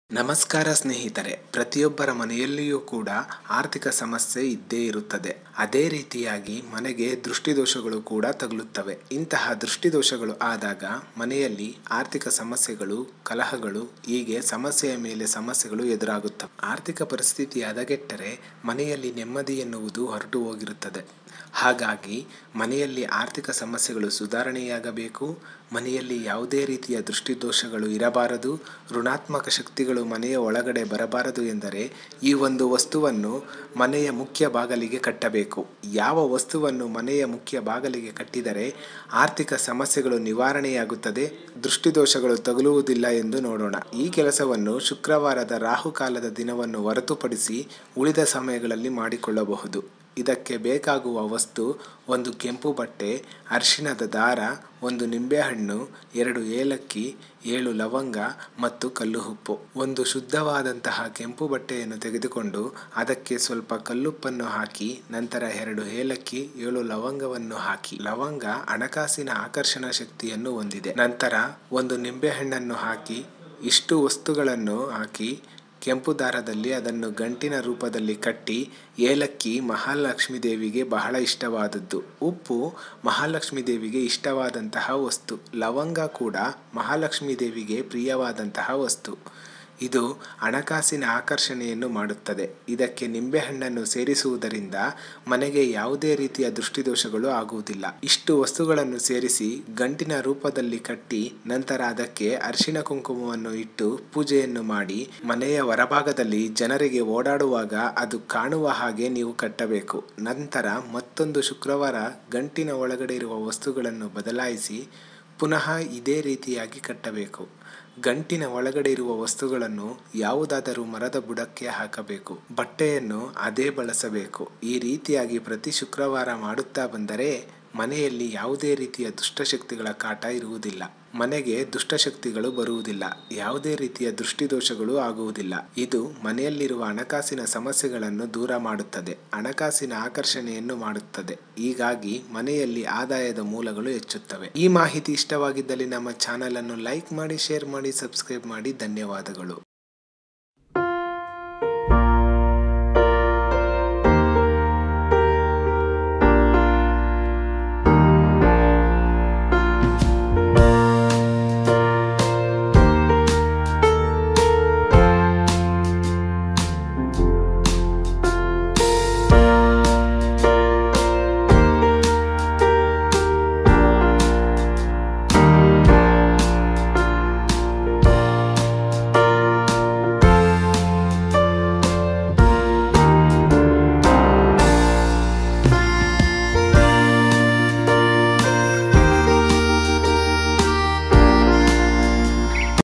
ನಮಸ್ಕಾರ ಸ್ನೇಹಿತರೆ ಪ್ರತಿಯೊಬ್ಬರ ಮನೆಯಲ್ಲಿಯೂ ಕೂಡ ಆರ್ಥಿಕ ಸಮಸ್ಯೆ ಇದ್ದೇ ಇರುತ್ತದೆ ಅದೇ ರೀತಿಯಾಗಿ ಮನೆಗೆ ದೃಷ್ಟಿದೋಷಗಳು ಕೂಡ ತಗುಲುತ್ತವೆ ಇಂತಹ ದೃಷ್ಟಿದೋಷಗಳು ಆದಾಗ ಮನೆಯಲ್ಲಿ ಆರ್ಥಿಕ ಸಮಸ್ಯೆಗಳು ಕಲಹಗಳು ಹೀಗೆ ಸಮಸ್ಯೆಯ ಮೇಲೆ ಸಮಸ್ಯೆಗಳು ಎದುರಾಗುತ್ತವೆ ಆರ್ಥಿಕ ಪರಿಸ್ಥಿತಿ ಹದಗೆಟ್ಟರೆ ಮನೆಯಲ್ಲಿ ನೆಮ್ಮದಿ ಎನ್ನುವುದು ಹೊರಟು ಹೋಗಿರುತ್ತದೆ ಹಾಗಾಗಿ ಮನೆಯಲ್ಲಿ ಆರ್ಥಿಕ ಸಮಸ್ಯೆಗಳು ಸುಧಾರಣೆಯಾಗಬೇಕು ಮನೆಯಲ್ಲಿ ಯಾವುದೇ ರೀತಿಯ ದೃಷ್ಟಿದೋಷಗಳು ಇರಬಾರದು ಋಣಾತ್ಮಕ ಶಕ್ತಿಗಳು ಮನೆಯ ಒಳಗಡೆ ಬರಬಾರದು ಎಂದರೆ ಈ ಒಂದು ವಸ್ತುವನ್ನು ಮನೆಯ ಮುಖ್ಯ ಬಾಗಿಲಿಗೆ ಕಟ್ಟಬೇಕು ಯಾವ ವಸ್ತುವನ್ನು ಮನೆಯ ಮುಖ್ಯ ಬಾಗಿಲಿಗೆ ಕಟ್ಟಿದರೆ ಆರ್ಥಿಕ ಸಮಸ್ಯೆಗಳು ನಿವಾರಣೆಯಾಗುತ್ತದೆ ದೃಷ್ಟಿದೋಷಗಳು ತಗುಲುವುದಿಲ್ಲ ಎಂದು ನೋಡೋಣ ಈ ಕೆಲಸವನ್ನು ಶುಕ್ರವಾರದ ರಾಹುಕಾಲದ ದಿನವನ್ನು ಹೊರತುಪಡಿಸಿ ಉಳಿದ ಸಮಯಗಳಲ್ಲಿ ಮಾಡಿಕೊಳ್ಳಬಹುದು ಇದಕ್ಕೆ ಬೇಕಾಗುವ ವಸ್ತು ಒಂದು ಕೆಂಪು ಬಟ್ಟೆ ಅರಿಶಿಣದ ದಾರ ಒಂದು ನಿಂಬೆಹಣ್ಣು ಎರಡು ಏಲಕ್ಕಿ ಏಳು ಲವಂಗ ಮತ್ತು ಕಲ್ಲು ಉಪ್ಪು ಒಂದು ಶುದ್ಧವಾದಂತಹ ಕೆಂಪು ಬಟ್ಟೆಯನ್ನು ತೆಗೆದುಕೊಂಡು ಅದಕ್ಕೆ ಸ್ವಲ್ಪ ಕಲ್ಲುಪ್ಪನ್ನು ಹಾಕಿ ನಂತರ ಎರಡು ಏಲಕ್ಕಿ ಏಳು ಲವಂಗವನ್ನು ಹಾಕಿ ಲವಂಗ ಹಣಕಾಸಿನ ಆಕರ್ಷಣಾ ಶಕ್ತಿಯನ್ನು ಹೊಂದಿದೆ ನಂತರ ಒಂದು ನಿಂಬೆಹಣ್ಣನ್ನು ಹಾಕಿ ಇಷ್ಟು ವಸ್ತುಗಳನ್ನು ಹಾಕಿ ಕೆಂಪು ದಾರದಲ್ಲಿ ಅದನ್ನು ಗಂಟಿನ ರೂಪದಲ್ಲಿ ಕಟ್ಟಿ ಏಲಕ್ಕಿ ಮಹಾಲಕ್ಷ್ಮಿ ದೇವಿಗೆ ಬಹಳ ಇಷ್ಟವಾದದ್ದು ಉಪ್ಪು ಮಹಾಲಕ್ಷ್ಮಿ ದೇವಿಗೆ ಇಷ್ಟವಾದಂತಹ ವಸ್ತು ಲವಂಗ ಕೂಡ ಮಹಾಲಕ್ಷ್ಮಿ ದೇವಿಗೆ ಪ್ರಿಯವಾದಂತಹ ವಸ್ತು ಇದು ಹಣಕಾಸಿನ ಆಕರ್ಷಣೆಯನ್ನು ಮಾಡುತ್ತದೆ ಇದಕ್ಕೆ ನಿಂಬೆಹಣ್ಣನ್ನು ಸೇರಿಸುವುದರಿಂದ ಮನೆಗೆ ಯಾವುದೇ ರೀತಿಯ ದೃಷ್ಟಿದೋಷಗಳು ಆಗುವುದಿಲ್ಲ ಇಷ್ಟು ವಸ್ತುಗಳನ್ನು ಸೇರಿಸಿ ಗಂಟಿನ ರೂಪದಲ್ಲಿ ಕಟ್ಟಿ ನಂತರ ಅದಕ್ಕೆ ಅರಿಶಿಣ ಕುಂಕುಮವನ್ನು ಇಟ್ಟು ಪೂಜೆಯನ್ನು ಮಾಡಿ ಮನೆಯ ಹೊರಭಾಗದಲ್ಲಿ ಜನರಿಗೆ ಓಡಾಡುವಾಗ ಅದು ಕಾಣುವ ಹಾಗೆ ನೀವು ಕಟ್ಟಬೇಕು ನಂತರ ಮತ್ತೊಂದು ಶುಕ್ರವಾರ ಗಂಟಿನ ಒಳಗಡೆ ಇರುವ ವಸ್ತುಗಳನ್ನು ಬದಲಾಯಿಸಿ ಪುನಃ ಇದೇ ರೀತಿಯಾಗಿ ಕಟ್ಟಬೇಕು ಗಂಟಿನ ಒಳಗಡೆ ಇರುವ ವಸ್ತುಗಳನ್ನು ಯಾವುದಾದರೂ ಮರದ ಬುಡಕ್ಕೆ ಹಾಕಬೇಕು ಬಟ್ಟೆಯನ್ನು ಅದೇ ಬಳಸಬೇಕು ಈ ರೀತಿಯಾಗಿ ಪ್ರತಿ ಶುಕ್ರವಾರ ಮಾಡುತ್ತಾ ಬಂದರೆ ಮನೆಯಲ್ಲಿ ಯಾವುದೇ ರೀತಿಯ ದುಷ್ಟಶಕ್ತಿಗಳ ಕಾಟ ಇರುವುದಿಲ್ಲ ಮನೆಗೆ ದುಷ್ಟಶಕ್ತಿಗಳು ಬರುವುದಿಲ್ಲ ಯಾವುದೇ ರೀತಿಯ ದೃಷ್ಟಿದೋಷಗಳು ಆಗುವುದಿಲ್ಲ ಇದು ಮನೆಯಲ್ಲಿರುವ ಹಣಕಾಸಿನ ಸಮಸ್ಯೆಗಳನ್ನು ದೂರ ಮಾಡುತ್ತದೆ ಹಣಕಾಸಿನ ಆಕರ್ಷಣೆಯನ್ನು ಮಾಡುತ್ತದೆ ಹೀಗಾಗಿ ಮನೆಯಲ್ಲಿ ಆದಾಯದ ಮೂಲಗಳು ಹೆಚ್ಚುತ್ತವೆ ಈ ಮಾಹಿತಿ ಇಷ್ಟವಾಗಿದ್ದಲ್ಲಿ ನಮ್ಮ ಚಾನಲ್ ಅನ್ನು ಲೈಕ್ ಮಾಡಿ ಶೇರ್ ಮಾಡಿ ಸಬ್ಸ್ಕ್ರೈಬ್ ಮಾಡಿ ಧನ್ಯವಾದಗಳು